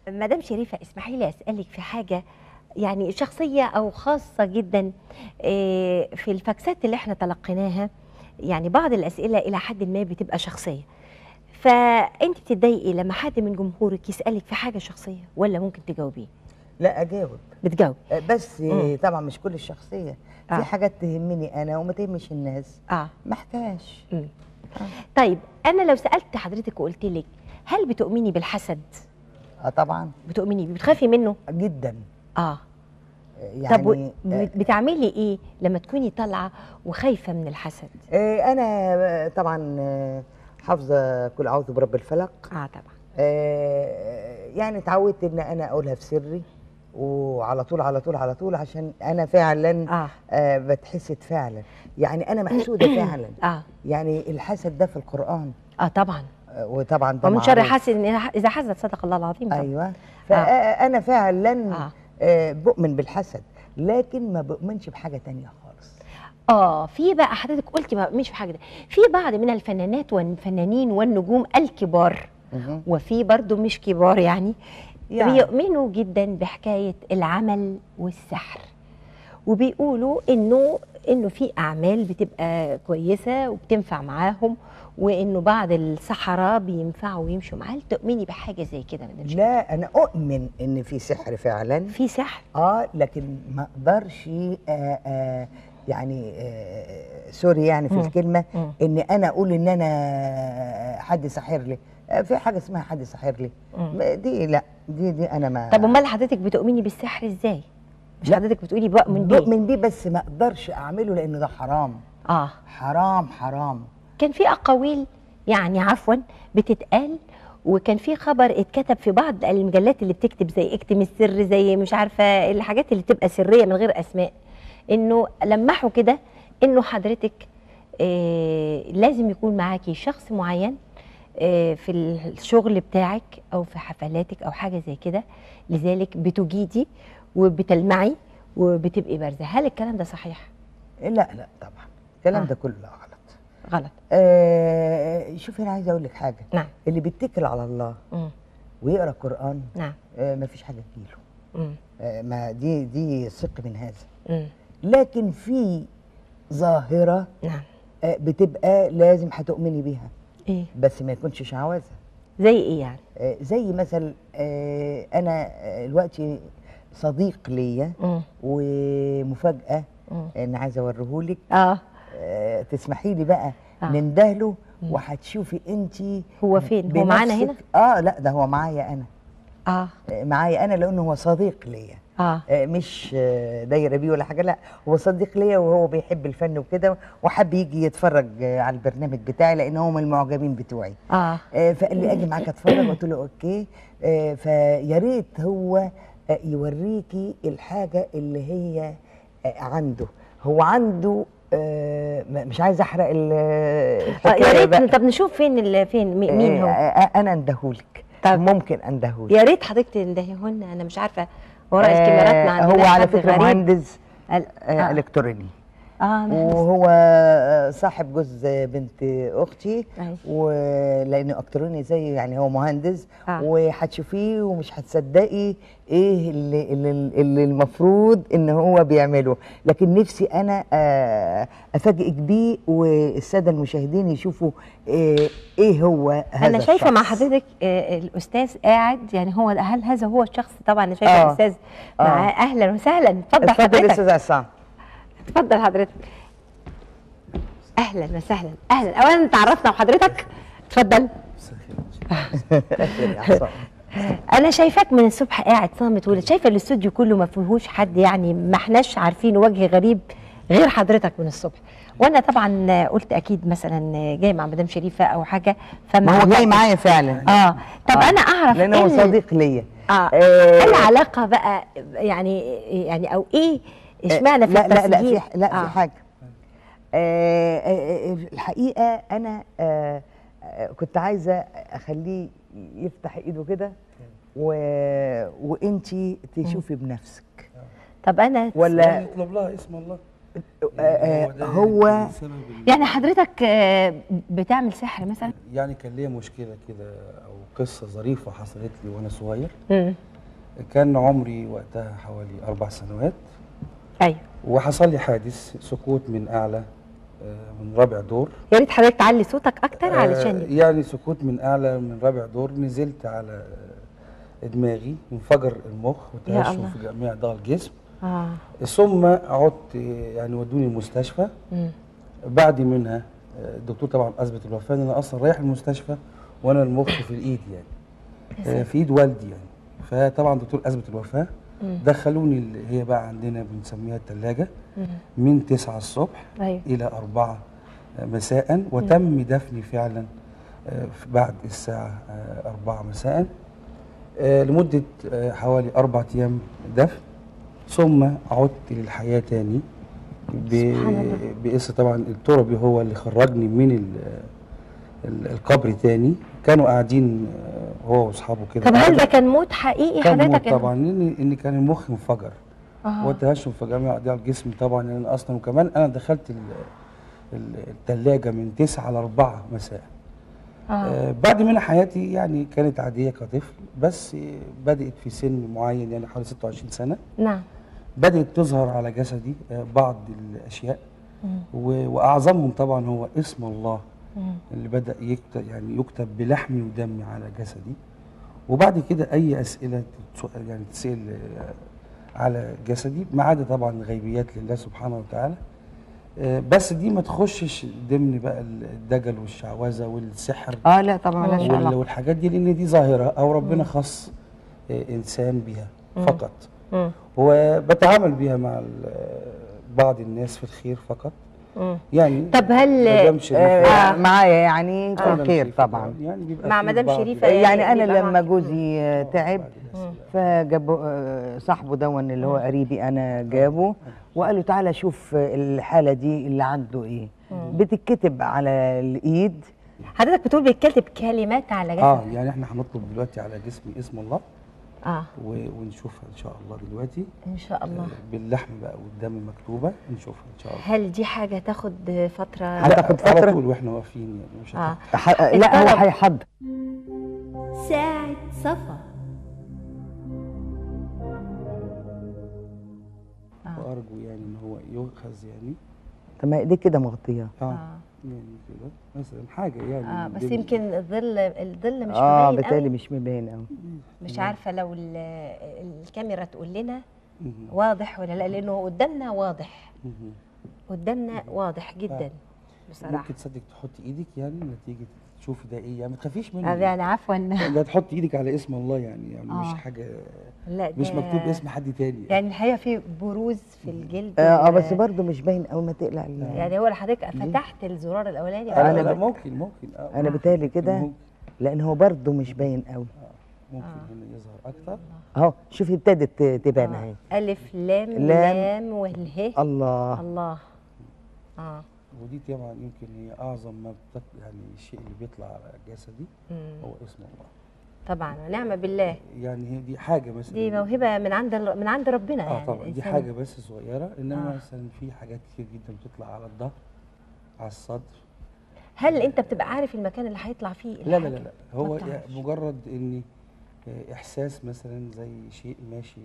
مدام شريفة اسمحي لي أسألك في حاجة يعني شخصية أو خاصة جدا آه، في الفاكسات اللي احنا تلقيناها يعني بعض الأسئلة إلى حد ما بتبقى شخصية فأنت بتتضايقي لما حد من جمهورك يسألك في حاجة شخصية ولا ممكن تجاوبيه؟ لا اجاوب بتجاوب آه، بس مم. طبعا مش كل الشخصيه آه. في حاجات تهمني انا وما تهمش الناس اه محتاج مم. طيب أنا لو سألت حضرتك وقلت لك هل بتؤمني بالحسد؟ اه طبعا بتؤمني بيه؟ بتخافي منه؟ جدا اه آه، طب و- يعني آه، بت- بتعملي ايه لما تكوني طالعه وخايفه من الحسد؟ آه، انا آه، طبعا آه، حافظه كل اعوذ برب الفلق اه طبعا آه، يعني اتعودت ان انا اقولها في سري وعلى طول على طول على طول عشان انا فعلا اه آه بتحسد فعلا يعني انا محسوده فعلا اه يعني الحسد ده في القران اه طبعا آه، وطبعا ده ومن شر معروف. حاسد إن- اذا حسد صدق الله العظيم طبعا ايوه فانا فعلا آه. آه. بؤمن بالحسد لكن ما بؤمنش بحاجه تانية خالص اه في بقى حضرتك قلتي ما مش في حاجه ده في بعض من الفنانات والفنانين والنجوم الكبار مهم. وفي برضو مش كبار يعني, يعني. بيؤمنوا جدا بحكايه العمل والسحر وبيقولوا انه انه في اعمال بتبقى كويسه وبتنفع معاهم وانه بعض السحره بينفعوا يمشوا معاه هل تؤمني بحاجه زي كده مدام شيرين؟ لا انا اؤمن ان في سحر فعلا في سحر اه لكن ما اقدرش آه آه يعني آه سوري يعني في مم. الكلمه مم. ان انا اقول ان انا حد ساحر لي آه في حاجه اسمها حد ساحر لي مم. دي لا دي دي انا ما طب امال حضرتك بتؤمني بالسحر ازاي مش لا. حضرتك بتقولي بؤمن بيه بؤمن بيه بس ما اقدرش اعمله لانه ده حرام اه حرام حرام كان في اقاويل يعني عفوا بتتقال وكان في خبر اتكتب في بعض المجلات اللي بتكتب زي اكتم السر زي مش عارفه الحاجات اللي بتبقى سريه من غير اسماء انه لمحوا كده انه حضرتك آه لازم يكون معاكي شخص معين آه في الشغل بتاعك او في حفلاتك او حاجه زي كده لذلك بتجيدي وبتلمعي وبتبقي بارزه هل الكلام ده صحيح لا لا طبعا الكلام آه. ده كله غلط غلط آه شوفي انا عايزه اقول لك حاجه نعم اللي بيتكل على الله مم. ويقرا قران نعم آه ما فيش حاجه تجيله مم. آه ما دي دي ثق من هذا مم. لكن في ظاهره نعم آه بتبقى لازم هتؤمني بيها ايه بس ما يكونش شعوذه زي ايه يعني آه زي مثل آه انا آه، دلوقتي صديق ليا مم. ومفاجاه مم. انا عايزه اوريهولك اه آه، تسمحي لي بقى آه. نندهله مم. وهتشوفي انت هو فين؟ هو معانا هنا؟ اه لا ده هو معايا انا اه آه، معايا انا لانه هو صديق ليا اه آه، مش آه، دايره بيه ولا حاجه لا هو صديق ليا وهو بيحب الفن وكده وحب يجي يتفرج آه، على البرنامج بتاعي لان هو من المعجبين بتوعي اه آه، فقال لي اجي معاك اتفرج قلت له اوكي آه، فيا ريت هو آه، يوريكي الحاجه اللي هي آه، عنده هو عنده آه، م- مش عايز احرق ال- آه، الحكايه يا بقى. ريت طب نشوف فين ال- فين مي- مين آه، هو آه، انا اندهولك طب. ممكن اندهولك يا ريت حضرتك تندهيهن انا مش عارفه وراء الكاميرات ما آه، عندناش هو على حد فكره غريب. مهندس ال- آه، اه, الكتروني آه مهندس. وهو آه، صاحب جوز بنت اختي أيوة. ولانه الكتروني زيه يعني هو مهندس آه. وهتشوفيه ومش هتصدقي ايه اللي, اللي, اللي المفروض ان هو بيعمله لكن نفسي انا آه، افاجئك بيه والساده المشاهدين يشوفوا آه، ايه هو هذا انا شايفه مع الشخص. حضرتك آه، الاستاذ قاعد يعني هو هل هذا هو الشخص طبعا انا شايفه آه. الاستاذ معاه اهلا وسهلا اتفضل اتفضل يا حضرتك استاذ عصام اتفضل حضرتك اهلا وسهلا اهلا اولا تعرفنا بحضرتك اتفضل أهلاً يا عصام. انا شايفاك من الصبح قاعد صامت ولا شايفه الاستوديو كله ما فيهوش حد يعني ما احناش عارفين وجه غريب غير حضرتك من الصبح وانا طبعا قلت اكيد مثلا جاي مع مدام شريفه او حاجه فما ما هو جاي علقتش. معايا فعلا اه طب آه. انا اعرف لانه هو ال- صديق ليا اه آه. ايه العلاقه بقى يعني يعني او ايه اشمعنى في لا لا لا التسجيل في لا آه. في حاجه آه آه، آه، الحقيقه انا آه آه، كنت عايزه اخليه يفتح ايده كده و... وانتي تشوفي بنفسك طب انا ولا يطلب لها اسم الله آه، آه، ده هو السبب ال- يعني حضرتك آه، بتعمل سحر مثلا يعني كان ليا مشكله كده او قصه ظريفه حصلت لي وانا صغير امم كان عمري وقتها حوالي اربع سنوات ايوه وحصل لي حادث سقوط من اعلى آه، من رابع دور يا ريت حضرتك تعلي صوتك اكتر آه، علشان يبقى- يعني سقوط من اعلى من رابع دور نزلت على آه، دماغي انفجر المخ يا وتهشم الله. في جميع اعضاء الجسم اه ثم عدت آه، يعني ودوني المستشفى مم. بعد منها آه، الدكتور طبعا اثبت الوفاه ان انا اصلا رايح المستشفى وانا المخ في الايد يعني آه، في ايد والدي يعني فطبعا الدكتور اثبت الوفاه مم. دخلوني اللي هي بقى عندنا بنسميها الثلاجه مم. من 9 الصبح ايوه الى 4 مساء وتم دفني فعلا آه، في- بعد الساعه آه، 4 مساء آه، لمده آه، حوالي اربع ايام دفن ثم عدت للحياه تاني ب- سبحان الله. باسم طبعا التربي هو اللي خرجني من ال- ال- القبر تاني كانوا قاعدين آه، هو واصحابه كده طب هل قاعدة. ده كان موت حقيقي كان موت حضرتك طبعا ان ان كان المخ انفجر آه. والتهشم في جميع اعضاء الجسم طبعا لان يعني اصلا وكمان انا دخلت الثلاجه من 9 ل 4 مساء آه. آه بعد منها حياتي يعني كانت عاديه كطفل بس آه، بدات في سن معين يعني حوالي 26 سنه نعم بدات تظهر على جسدي آه بعض الاشياء مم. و- واعظمهم طبعا هو اسم الله مم. اللي بدا يكتب يعني يكتب بلحمي ودمي على جسدي وبعد كده اي اسئله تتسأل- يعني تسال آه، على جسدي ما عدا طبعا غيبيات لله سبحانه وتعالى آه، بس دي ما تخشش ضمن بقى الدجل والشعوذه والسحر اه لا طبعا مالهاش وال- علاقه والحاجات دي لان دي ظاهره او ربنا خص آه، انسان بها فقط مم. وبتعامل بيها مع ال- بعض الناس في الخير فقط مم. يعني طب هل مدام شريفة- آه معايا يعني في مدام الخير شريفة طبعا يعني بيبقى مع في مدام بعض شريفة يعني انا يبقى لما معك. جوزي آه، تعب بعض الأسئلة. فجابوا آه، صاحبه دون اللي هو قريبي انا جابه وقال له تعالى شوف آه، الحاله دي اللي عنده ايه بتتكتب على الايد حضرتك بتقول بيتكتب كلمات على جسد اه يعني احنا هنطلب دلوقتي على جسمي اسم الله اه و- ونشوفها ان شاء الله دلوقتي ان شاء الله آه، باللحم بقى والدم مكتوبه نشوفها ان شاء الله هل دي حاجه تاخد فتره هتاخد لا، فترة؟ على طول واحنا واقفين يعني مش اه هتاخد ح- لا هو الطلب. هيحضر ساعة صفا وارجو يعني ان هو يؤخذ يعني طب ما ايديك كده مغطيه اه آه. يعني كده مثلا حاجه يعني اه بس ضمن- يمكن الظل الظل مش اه مبين بالتالي قوي. مش مبين قوي مش عارفه لو ال- الكاميرا تقول لنا مهم. واضح ولا لا لانه قدامنا واضح مهم. قدامنا واضح جدا بصراحه ممكن تصدق تحطي ايدك يعني نتيجه تشوفي ده ايه يعني ما تخافيش منه آه، يعني عفوا ده تحط ايدك على اسم الله يعني يعني مش آه. حاجه لا مش ده- مكتوب اسم حد تاني يعني الحقيقه في بروز في الجلد اه آه، و- بس برضه مش باين قوي ما تقلق يعني هو حضرتك فتحت الزرار الاولاني انا أنا لا ب- ممكن ممكن آه. انا بتهيألي كده ممكن, لان هو برضه مش باين قوي ممكن هنا يظهر اكتر اهو شوفي ابتدت تبان آه. اهي الف لام لام. لام والهي الله الله اه ودي طبعا يمكن هي اعظم ما بتط... يعني الشيء اللي بيطلع على جسدي مم. هو اسم الله طبعا ونعم بالله يعني هي دي حاجه مثلا دي موهبه من عند ال- من عند ربنا اه يعني طبعا دي الإنسان- حاجه بس صغيره انما آه. مثلا في حاجات كتير جدا بتطلع على الظهر على الصدر هل انت بتبقى عارف المكان اللي هيطلع فيه لا لا لا الحاجة؟ لا هو ما بتعرفش. مجرد اني آه، احساس مثلا زي شيء ماشي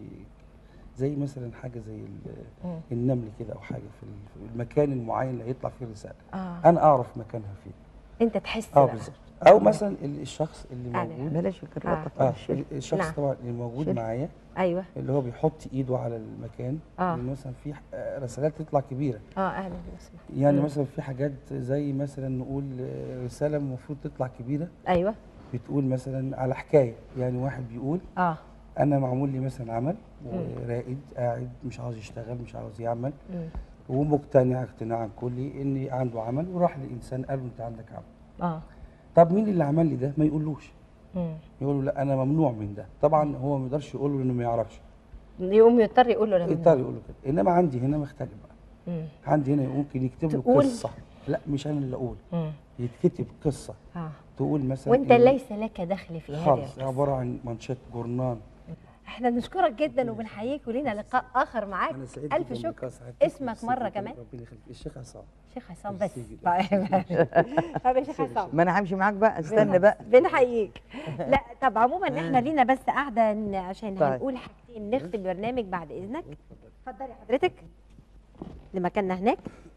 زي مثلا حاجه زي ال- مم. النمل كده او حاجه في ال- في المكان المعين اللي هيطلع فيه الرساله اه انا اعرف مكانها فين انت تحس اه بقى. بالظبط او مثلا ال- الشخص اللي أعلى. موجود بلاش آه. الكرافه اه خالص الشخص نعم. طبعا اللي موجود شيل. معايا ايوه اللي هو بيحط ايده على المكان آه. لان مثلا في ح- آه، رسالات تطلع كبيره اه اهلا وسهلا يعني مم. مثلا في حاجات زي مثلا نقول آه، رساله المفروض تطلع كبيره ايوه بتقول مثلا على حكايه يعني واحد بيقول اه انا معمول لي مثلا عمل ورائد قاعد مش عاوز يشتغل مش عاوز يعمل مم. ومقتنع اقتناعا كلي ان عنده عمل وراح لانسان قال له انت عندك عمل اه طب مين اللي عمل لي ده ما يقولوش مم. يقول له لا انا ممنوع من ده طبعا هو ما يقدرش يقول له انه ما يعرفش يقوم يضطر يقول له لما يضطر يقول له كده انما عندي هنا مختلف بقى مم. عندي هنا ممكن يكتب له تقول؟ قصه لا مش انا اللي اقول مم. يتكتب قصه اه تقول مثلا وانت إن- ليس لك دخل في هذه خالص القصة. عباره عن منشط جورنان احنا بنشكرك جدا وبنحييك ولينا لقاء اخر معاك انا سعيد الف جداً شكر بلقاء سعادتك. اسمك ميرسي مره جداً. كمان ربنا يخليك الشيخ عصام شيخ عصام بس ميرسي جداً. طيب طيب يا شيخ عصام ما انا همشي معاك بقى استنى بقى بنحييك لا طب عموما احنا لينا بس قاعده ن- عشان طيب. هنقول حاجتين نختم البرنامج بعد اذنك اتفضلي حضرتك لمكاننا هناك